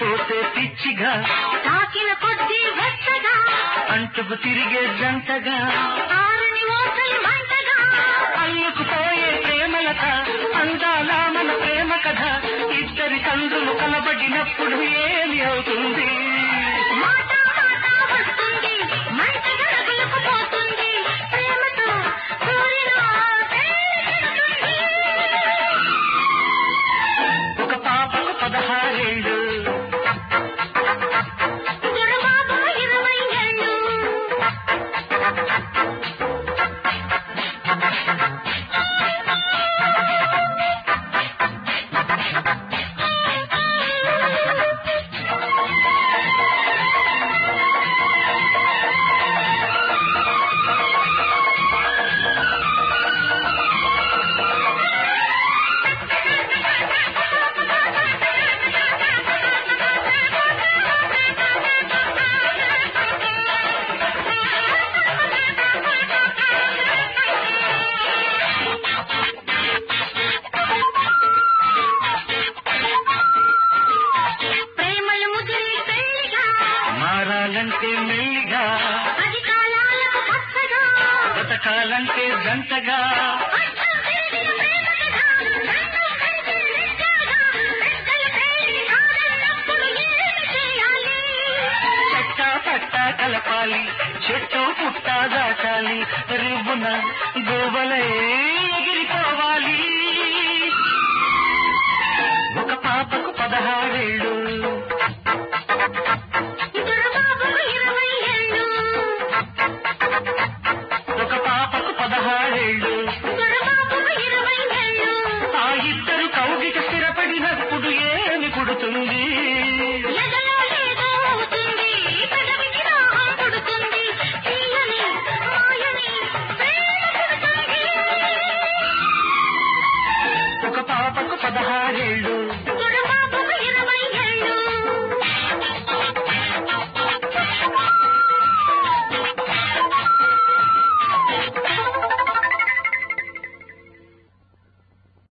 పోతే పిచ్చిగా తాకిన కొద్దీ వెచ్చగా అంటుకు తిరిగే జంటగా ఆరుని ఓసలు మంటగా అల్లుకుపోయే ప్రేమలత అందాల మన ప్రేమ కథ ఇద్దరి తండ్రులు కలబడినప్పుడు ఏమి అవుతుంది మాట మాట వస్తుంది మంటగా రగులుకుపోతుంది ప్రేమతో కూడిన తేలికతుంది. ఒక పాపకు పదహారేళ్ళు దొరబాబు ఇరవై ఏళ్ళు ప్రేమలు ముదిరి పెళ్లిగా మారాలంటే మెల్లిగా పది కాలాలకు పచ్చగా బ్రతకాలంటే జంటగా అచ్చం తిరిగిన ప్రేమ కథ రెండు కలిసి నిజంగా పెద్దల పెళ్లి కాదన్నప్పుడు ఏమి చేయాలి చెట్టా పట్టా కలపాలి చెట్టు పుట్ట దాటాలి రివ్వున గోవలే ఎగిరిపోవాలి ఒక పాపకు పదహారేళ్ళు దొరబాబుకు ఇరవై ఏళ్ళు ఒక పాపకు పదహారేళ్ళు దొరబాబుకు ఇరవై ఏళ్ళు ఆ ఇద్దరు కౌగిట స్థిరపడినప్పుడు ఏమి పుడుతుంది ఎదలో ఏదో అవుతుంది పెదవికి దాహం పుడుతుంది తీయని మాయని ప్రేమ పుడుతుంది ఒక పాపకు పదహారేళ్ళు